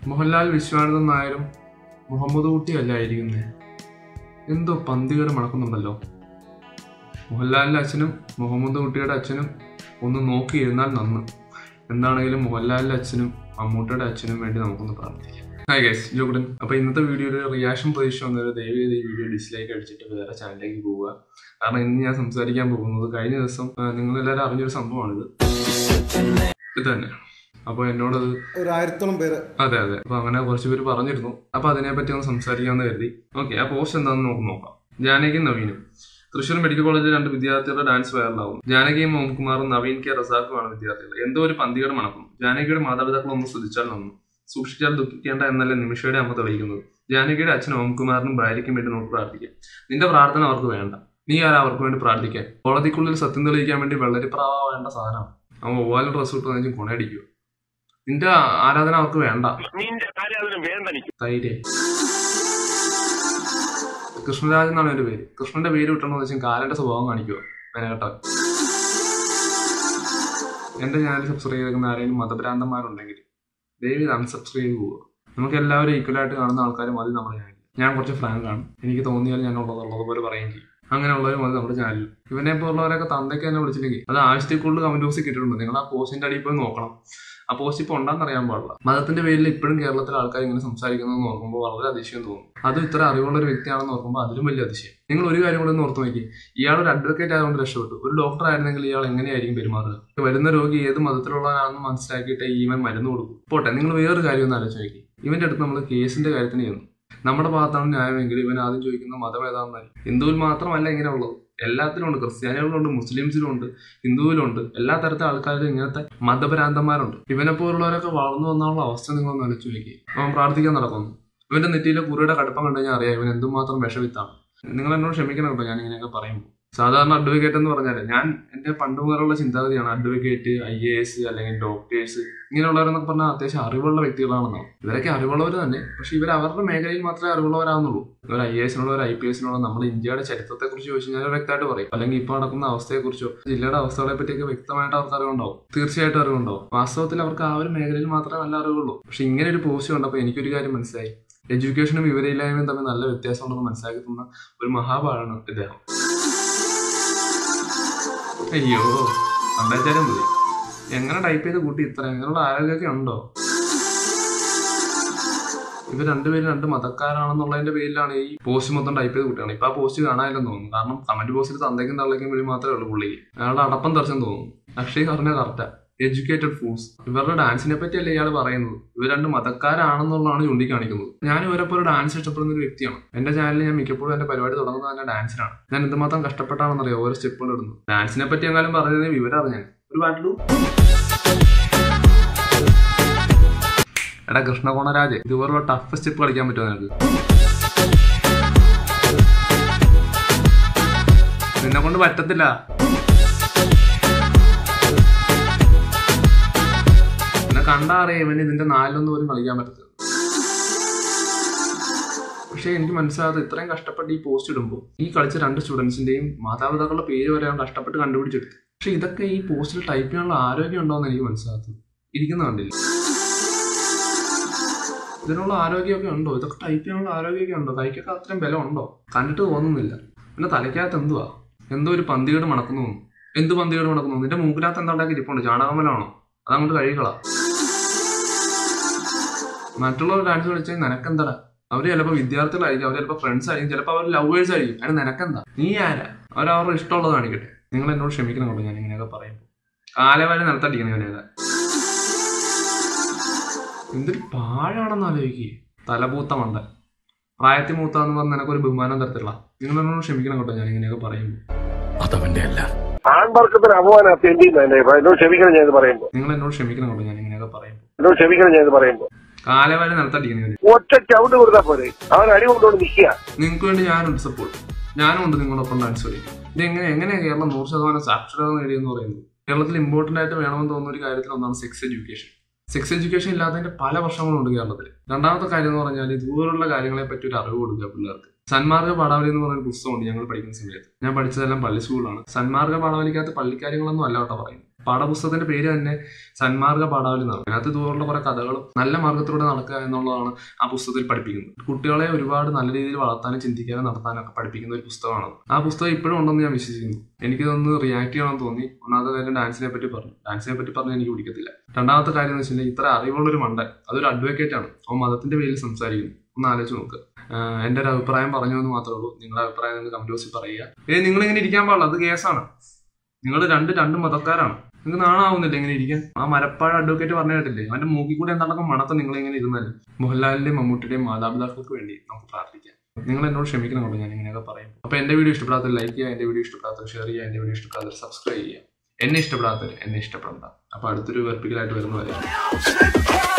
മോഹൻലാൽ വിശ്വാനന്ദൻ നായരും മുഹമ്മദ് കുട്ടി അല്ലായിരിക്കുന്നേ എന്തോ പന്തികേട് മണക്കുന്നുണ്ടല്ലോ മോഹൻലാലിന്റെ അച്ഛനും മുഹമ്മദ് കുട്ടിയുടെ അച്ഛനും ഒന്ന് നോക്കിയിരുന്നാൽ നന്ന് എന്താണെങ്കിലും മോഹൻലാലിന്റെ അച്ഛനും മമ്മൂട്ടിയുടെ അച്ഛനും വേണ്ടി നമുക്കൊന്ന് പ്രാർത്ഥിക്കാം ഹായ് ഗൈസ് ജോഗുഡൻ അപ്പൊ ഇന്നത്തെ വീഡിയോയിൽ റിയാക്ഷൻ പ്രതീക്ഷ വന്നൊരു ദയവ് ചെയ്ത് ഈ വീഡിയോ ഡിസ്ലൈക്ക് അടിച്ചിട്ട് വേറെ ചാനലിലേക്ക് പോവുക കാരണം ഇന്ന് ഞാൻ സംസാരിക്കാൻ പോകുന്നത് കഴിഞ്ഞ ദിവസം നിങ്ങൾ എല്ലാവരും അറിഞ്ഞൊരു സംഭവമാണിത് ഇത് തന്നെ അപ്പോൾ എന്നോടത് ഒരു ആയിരത്തോളം പേര് അതെ അതെ അപ്പൊ അങ്ങനെ കുറച്ച് പേര് പറഞ്ഞിരുന്നു അപ്പൊ അതിനെപ്പറ്റി ഒന്ന് സംസാരിക്കാമെന്ന് കരുതി ഓക്കെ ആ പോസ്റ്റ് എന്താണെന്ന് നമുക്ക് നോക്കാം ജാനകിയും നവീനും തൃശ്ശൂർ മെഡിക്കൽ കോളേജിൽ രണ്ട് വിദ്യാർത്ഥികളുടെ ഡാൻസ് വൈറലാവും ജാനകിയും മോഹൻകുമാറും നവീൻ കെ റസാഖുമാണ് വിദ്യാർത്ഥികൾ എന്തോ ഒരു പന്തികേട് മണക്കും ജാനകിയുടെ മാതാപിതാക്കൾ ഒന്ന് ശ്രദ്ധിച്ചാൽ നന്നു സൂക്ഷിച്ചാൽ ദുഃഖിക്കേണ്ട എന്നല്ല നിമിഷയുടെ അമ്മ തെളിയിക്കുന്നത് ജാനകിയുടെ അച്ഛൻ ഓംകുമാറിനും ഭാര്യയ്ക്കും വേണ്ടി നമുക്ക് പ്രാർത്ഥിക്കാം നിന്റെ പ്രാർത്ഥന അവർക്ക് വേണ്ട നീ ആരാ അവർക്ക് വേണ്ടി പ്രാർത്ഥിക്കാൻ കോടതിക്കുള്ളിൽ സത്യം തെളിയിക്കാൻ വേണ്ടി വെള്ളരിപ്രാവ വേണ്ട സാധനമാണ് അവൻ ഒവാലും ഡ്രസ് ഇട്ട് വെച്ചാൽ കൊണയടിക്കുക നിന്റെ ആരാധന അവർക്ക് വേണ്ട നിന്റെ ആരാധന വേണ്ട എനിക്ക് തൈര് കൃഷ്ണരാജ് എന്നാണ് എന്റെ പേര് കൃഷ്ണന്റെ പേര് വിട്ടണമെന്ന് വെച്ചാൽ കാലന്റെ സ്വഭാവം കാണിക്കുക മെനകെട്ടവൻ എന്റെ ചാനൽ സബ്സ്ക്രൈബ് ചെയ്തിരിക്കുന്ന ആരെങ്കിലും മതഭ്രാന്തന്മാരുണ്ടെങ്കിൽ ദയവ് ഇത് അൺസബ്സ്ക്രൈബ് ചെയ്ത് പോവുക നമുക്ക് എല്ലാവരും ഈക്വൽ ആയിട്ട് കാണുന്ന ആൾക്കാർ മതി നമ്മുടെ ചാനൽ ഞാൻ കുറച്ച് ഫ്രാങ്ക് ആണ് എനിക്ക് തോന്നിയാൽ ഞാൻ ഉള്ളത് ഉള്ളതുപോലെ പറയുകയും ചെയ്യും അങ്ങനെയുള്ളവർ മതി നമ്മുടെ ചാനലിൽ ഇവനെ പോലുള്ളവരൊക്കെ തന്തയ്ക്ക് തന്നെ വിളിച്ചില്ലെങ്കിൽ അത് ആവശ്യത്തിൽ കൂടുതൽ കമന്റ് ബോക്സിൽ കിട്ടിയിട്ടുണ്ട് നിങ്ങൾ ആ പോസ്റ്റിന്റെ അടിയിൽ പോയി നോക്കണം ആ പോസ്റ്റ് ഇപ്പോൾ ഉണ്ടാന്ന് അറിയാൻ പാടില്ല മതത്തിന്റെ പേരിൽ ഇപ്പോഴും കേരളത്തിലെ ആൾക്കാർ ഇങ്ങനെ സംസാരിക്കുന്നത് ഓർക്കുമ്പോൾ വളരെ അതിശയം തോന്നും അതും ഇത്ര അറിവുള്ള ഒരു വ്യക്തിയാണെന്ന് ഓർക്കുമ്പോൾ അതിലും വലിയ അതിശയം നിങ്ങൾ ഒരു കാര്യം കൂടെ ഒന്ന് ഓർത്ത് നോക്കി ഇയാൾ ഒരു അഡ്വക്കേറ്റ് ആയതുകൊണ്ട് രക്ഷപ്പെട്ടു ഒരു ഡോക്ടർ ആയിരുന്നെങ്കിൽ ഇയാൾ എങ്ങനെയായിരിക്കും പെരുമാറുക വരുന്ന രോഗി ഏത് മതത്തിലുള്ളവനാണെന്ന് മനസ്സിലാക്കിയിട്ട് ഈവൻ മരുന്ന് കൊടുക്കും പോട്ടെ നിങ്ങൾ വേറൊരു കാര്യം ഒന്ന് ആലോചിച്ച് നോക്കി ഇവന്റെ അടുത്ത് നമ്മൾ കേസിന്റെ കാര്യത്തിന് ചെന്നു നമ്മുടെ ഭാഗത്താണ് ന്യായമെങ്കിൽ ഇവൻ ആദ്യം ചോദിക്കുന്ന മതം ഏതാണെന്നായിരിക്കും ഹിന്ദുവിൽ മാത്രമല്ല ഇങ്ങനെ ഉള്ളത് എല്ലാത്തിലും ഉണ്ട് ക്രിസ്ത്യാനികളിലുണ്ട് മുസ്ലിംസിലുണ്ട് ഹിന്ദുവിലുണ്ട് എല്ലാ തരത്തിലെ ആൾക്കാരും ഇങ്ങനത്തെ മതഭ്രാന്തന്മാരുണ്ട് ഇവനെ പോലുള്ളവരൊക്കെ വളർന്നു വന്നുള്ള അവസ്ഥ നിങ്ങളൊന്ന് ആലോചിച്ച് നോക്കി അവൻ പ്രാർത്ഥിക്കാൻ നടക്കുന്നു ഇവന്റെ നെറ്റിയിലെ കുറിയുടെ കടുപ്പം കണ്ടു കഴിഞ്ഞാൽ അറിയാം ഇവൻ എന്തുമാത്രം വിഷവിത്താണ് നിങ്ങൾ എന്നോട് ക്ഷമിക്കണം കേട്ടോ ഞാൻ ഇങ്ങനെയൊക്കെ പറയുമ്പോൾ സാധാരണ അഡ്വക്കേറ്റ് എന്ന് പറഞ്ഞാൽ ഞാൻ എന്റെ പണ്ട് മുതലുള്ള ചിന്താഗതിയാണ് അഡ്വക്കേറ്റ് ഐ എ എസ് അല്ലെങ്കിൽ ഡോക്ടേഴ്സ് ഇങ്ങനെയുള്ളവരെന്നൊക്കെ പറഞ്ഞാൽ അത്യാവശ്യം അറിവുള്ള വ്യക്തികളാണെന്നാണ് ഇവരൊക്കെ അറിവുള്ളവർ തന്നെ പക്ഷെ ഇവർ അവരുടെ മേഖലയിൽ മാത്രമേ അറിവുള്ളവരാകുന്നുള്ളൂ ഒരു ഐ എസിനുള്ള ഒരു ഐ പി എസിനുള്ള നമ്മുടെ ഇന്ത്യയുടെ ചരിത്രത്തെ കുറിച്ച് ചോദിച്ചു കഴിഞ്ഞാൽ വ്യക്തമായിട്ട് പറയും അല്ലെങ്കിൽ ഇപ്പോൾ നടക്കുന്ന അവസ്ഥയെക്കുറിച്ചോ ജില്ലയുടെ അവസ്ഥകളെ പറ്റിയൊക്കെ വ്യക്തമായിട്ട് അവർക്ക് അറിവുണ്ടാവും തീർച്ചയായിട്ടും അറിവുണ്ടാവും വാസ്തവത്തിൽ അവർക്ക് ആ ഒരു മേഖലയിൽ മാത്രമേ നല്ല അറിവുള്ളൂ പക്ഷെ ഇങ്ങനെ ഒരു പോസ്റ്റ് കണ്ടപ്പോൾ എനിക്കൊരു കാര്യം മനസ്സിലായി എഡ്യൂക്കേഷനും വിവരമില്ലായ്മയും തമ്മിൽ നല്ല വ്യത്യാസമുണ്ടെന്ന് മനസ്സിലാക്കി തന്ന ഒരു മഹാഭാരാണ് ഇദ്ദേഹം അയ്യോ അണ്ടാച്ചാലും മതി എങ്ങനെ ടൈപ്പ് ചെയ്ത് കൂട്ടി ഇത്ര അങ്ങനെയുള്ള ആരോഗ്യമൊക്കെ ഉണ്ടോ ഇവർ രണ്ടുപേരും രണ്ട് മതക്കാരാണെന്നുള്ളതിന്റെ പേരിലാണ് ഈ പോസ്റ്റ് മൊത്തം ടൈപ്പ് ചെയ്ത് കൂട്ടുകയാണ് ഇപ്പൊ ആ പോസ്റ്റ് കാണാനില്ലെന്ന് തോന്നുന്നു കാരണം കമന്റ് ബോക്സിൽ തന്തയ്ക്കും തള്ളയ്ക്കും വേണ്ടി മാത്രമേ ഉള്ളൂ പുള്ളിക്ക് അയാളുടെ അടപ്പം തെറിച്ചെന്ന് തോന്നുന്നു അക്ഷയ് പറഞ്ഞ കറക്റ്റാ എഡ്യൂക്കേറ്റഡ് ഫൂൾസ് ഇവരുടെ ഡാൻസിനെ പറ്റിയല്ല ഇയാൾ പറയുന്നത് ഇവർ രണ്ട് മതക്കാരാണെന്നുള്ളതാണ് ചൂണ്ടിക്കാണിക്കുന്നത് ഞാൻ ഇവരെ പോലെ ഡാൻസ് ഇഷ്ടപ്പെടുന്ന ഒരു വ്യക്തിയാണ് എന്റെ ചാനലിൽ ഞാൻ മിക്കപ്പോഴും എന്റെ പരിപാടി തുടങ്ങുന്നത് തന്നെ ഡാൻസിനാണ് ഞാൻ എന്തുമാത്രം കഷ്ടപ്പെട്ടാണെന്നറിയോ ഓരോ സ്റ്റെപ്പുകൾ ഇടുന്നത് ഡാൻസിനെ പറ്റി എങ്ങാനും പറഞ്ഞത് വിവരം അറിഞ്ഞാൽ ഒരു പാട്ടിലു എടാ കൃഷ്ണകോണരാജ് ഇതുപോലുള്ള ടഫ് സ്റ്റെപ്പ് കളിക്കാൻ പറ്റുമോ നിനക്ക് നിന്നെ കൊണ്ട് പറ്റത്തില്ല എന്നെ കണ്ടാ അറിയാം ഇവന് ഇതിന്റെ നാലിലൊന്നും പോലും കളിക്കാൻ പറ്റത്തില്ല പക്ഷേ എനിക്ക് മനസ്സിലാകാതെ ഇത്രയും കഷ്ടപ്പെട്ട് ഈ പോസ്റ്റ് ഇടുമ്പോൾ ഈ കളിച്ച രണ്ട് സ്റ്റുഡൻസിന്റെയും മാതാപിതാക്കളുടെ പേര് വരെ അവൻ കഷ്ടപ്പെട്ട് കണ്ടുപിടിച്ചെടുത്തു പക്ഷെ ഇതൊക്കെ ഈ പോസ്റ്റിൽ ടൈപ്പ് ചെയ്യാനുള്ള ആരോഗ്യം ഉണ്ടോ എന്ന് എനിക്ക് മനസ്സിലാകാത്തത് ഇരിക്കുന്ന കണ്ടില്ല ഇതിനുള്ള ആരോഗ്യമൊക്കെ ഉണ്ടോ ഇതൊക്കെ ടൈപ്പ് ചെയ്യാനുള്ള ആരോഗ്യമൊക്കെ ഉണ്ടോ കൈക്കൊക്കെ അത്രയും ബലം ഉണ്ടോ കണ്ടിട്ട് തോന്നുന്നില്ല പിന്നെ തലയ്ക്കകത്ത് എന്തുവാ എന്തോ ഒരു പന്തികേട് മണക്കുന്നു എന്ത് പന്തികേട് മണക്കുന്നു നിന്റെ മൂക്കിനകത്ത് എന്താ ഉണ്ടാക്കി ഇരിപ്പുണ്ട് ചാണകമലാണോ അതങ്ങോട്ട് കഴികളാ മറ്റുള്ളവർ ഡാൻസ് കളിച്ചാൽ നിനക്കെന്താടാ അവര് ചിലപ്പോൾ വിദ്യാർത്ഥികളായിരിക്കും അവർ ചിലപ്പോൾ ഫ്രണ്ട്സ് ആയിരിക്കും ചിലപ്പോൾ അവർ ലവേഴ്സ് ആയിരിക്കും അതിന് നിനക്കെന്താ നീ ആരാ അവർ അവരുടെ ഇഷ്ടമുള്ളത് കാണിക്കട്ടെ നിങ്ങൾ എന്നോട് ക്ഷമിക്കണം കേട്ടോ ഞാൻ ഇങ്ങനെയൊക്കെ പറയുമ്പോൾ കാലവാരി നിലത്തടിക്കണം ഇവനെയൊക്കെ എന്തൊരു പാഴാണെന്ന് ആലോചിക്കുക തലപൂത്ത മണ്ട പ്രായത്തിൽ മൂത്താന്ന് പറഞ്ഞ നിനക്കൊരു ബഹുമാനം തരത്തില്ല നിങ്ങൾ എന്നോട് ക്ഷമിക്കണം കേട്ടോ ഞാൻ ഇങ്ങനെയൊക്കെ പറയുമ്പോൾ അതവന്റെ അല്ല ആൺവർക്കത്തിന് അപമാനം തെണ്ടിന്ന് എന്റെ അഭിപ്രായം. എന്നോട് ക്ഷമിക്കണം ഞാൻ ഇത് പറയുമ്പോ നിങ്ങൾ എന്നോട് ക്ഷമിക്കണം കേട്ടോ ഞാൻ ഇങ്ങനെയൊക്കെ പറയുമ്പോൾ എന്നോട് ക്ഷമിക്കണം ഞാൻ ഇത് പറയുമ്പോ കാലവാരി നിലത്തടിക്കണം ഇവന് ഒറ്റ ചവിട്ട് കൊടുത്താ പോലെ അവൻ അടി കൊണ്ടുകൊണ്ട് നിൽക്കുക നിങ്ങൾക്ക് വേണ്ടി ഞാനുണ്ട് സപ്പോർട്ട് ഞാനും ഉണ്ട് നിങ്ങളൊപ്പം ഡാൻസ് കളിക്കും ഇത് എങ്ങനെ എങ്ങനെയാണ് കേരളം നൂറ് ശതമാനം സാക്ഷരത നേടിയെന്ന് പറയുന്നത് കേരളത്തിൽ ഇമ്പോർട്ടന്റ് ആയിട്ട് വേണമെന്ന് തോന്നുന്ന ഒരു കാര്യത്തിൽ ഒന്നാണ് സെക്സ് എഡ്യൂക്കേഷൻ സെക്സ് എഡ്യൂക്കേഷൻ ഇല്ലാത്തതിന്റെ പല വർഷങ്ങളുണ്ട് കേരളത്തിൽ രണ്ടാമത്തെ കാര്യം എന്ന് പറഞ്ഞാൽ ഇതുപോലുള്ള കാര്യങ്ങളെ പറ്റി ഒരു അറിവ് കൊടുക്കുക പിള്ളേർക്ക് സന്മാർഗ പാഠാവലി എന്ന് പറയുന്ന പുസ്തകമുണ്ട് ഞങ്ങൾ പഠിക്കുന്ന സമയത്ത് ഞാൻ പഠിച്ചതെല്ലാം പള്ളി സ്കൂളിലാണ് സന്മാർഗ പാഠാവലിക്കകത്ത് പള്ളിക്കാര്യങ്ങളൊന്നും അല്ല കേട്ടോ പറയുന്നത് പാഠപുസ്തകത്തിന്റെ പേര് തന്നെ സന്മാർഗ പാഠാവലി എന്നാണ് അതിനകത്ത് ഇതുപോലുള്ള കുറെ കഥകളും നല്ല മാർഗത്തിലൂടെ നടക്കുക എന്നുള്ളതാണ് ആ പുസ്തകത്തിൽ പഠിപ്പിക്കുന്നത് കുട്ടികളെ ഒരുപാട് നല്ല രീതിയിൽ വളർത്താനും ചിന്തിക്കാനും നടത്താനും ഒക്കെ പഠിപ്പിക്കുന്ന ഒരു പുസ്തകമാണ് ആ പുസ്തകം ഇപ്പോഴും ഉണ്ടെന്ന് ഞാൻ വിശ്വസിക്കുന്നു എനിക്കിതൊന്ന് റിയാക്ട് ചെയ്യണമെന്ന് തോന്നി ഒന്നാമത്തെ കാര്യം ഡാൻസിനെ പറ്റി പറഞ്ഞു ഡാൻസിനെ പറ്റി പറഞ്ഞാൽ എനിക്ക് പിടിക്കത്തില്ല രണ്ടാമത്തെ കാര്യം എന്ന് വെച്ചിട്ടുണ്ടെങ്കിൽ ഇത്ര അറിവുള്ള ഒരു മണ്ടൻ അതൊരു അഡ്വക്കേറ്റ് ആണ് അവൻ മതത്തിന്റെ പേരിൽ സംസാരിക്കുന്നു ഒന്ന് ആലോചിച്ച് നോക്ക് ആഹ് എന്റെ ഒരു അഭിപ്രായം പറഞ്ഞു എന്ന് മാത്രമേ ഉള്ളൂ നിങ്ങളുടെ അഭിപ്രായം നിങ്ങൾ കമന്റ് ബോക്സിൽ പറയുക ഏ നിങ്ങൾ ഇങ്ങനെ ഇരിക്കാൻ പാടില്ല അത് കേസാണ് നിങ്ങൾ രണ്ട് രണ്ട് മതക്കാരാണ് നിങ്ങൾക്ക് നാണാവുന്നില്ല ഇങ്ങനെ ഇരിക്കാൻ ആ മരപ്പാട് അഡ്വക്കേറ്റ് പറഞ്ഞ കേട്ടില്ലേ അവന്റെ മൂക്കിൽ കൂടെ എന്താണൊക്കെ മണത്ത് നിങ്ങൾ ഇങ്ങനെ ഇരുന്നാലും മോഹൻലാലിന്റെയും മമ്മൂട്ടിയുടെയും മാതാപിതാക്കൾക്ക് വേണ്ടി നമുക്ക് പ്രാർത്ഥിക്കാം നിങ്ങൾ എന്നോട് ക്ഷമിക്കണം കേട്ടോ ഞാൻ ഇങ്ങനെയൊക്കെ പറയും അപ്പൊ എന്റെ വീഡിയോ ഇഷ്ടപ്പെടാത്തവർ ലൈക്ക് ചെയ്യുക എന്റെ വീഡിയോ ഇഷ്ടപ്പെടാത്തവർ ഷെയർ ചെയ്യുക എന്റെ വീഡിയോ ഇഷ്ടപ്പെടാത്തവർ സബ്സ്ക്രൈബ് ചെയ്യുക എന്നെ ഇഷ്ടപ്പെടാത്തവർ എന്നെ ഇഷ്ടപ്പെടണ്ട അപ്പൊ അടുത്തൊരു വെർപ്പിക്കലായിട്ട് വരുന്നവരെ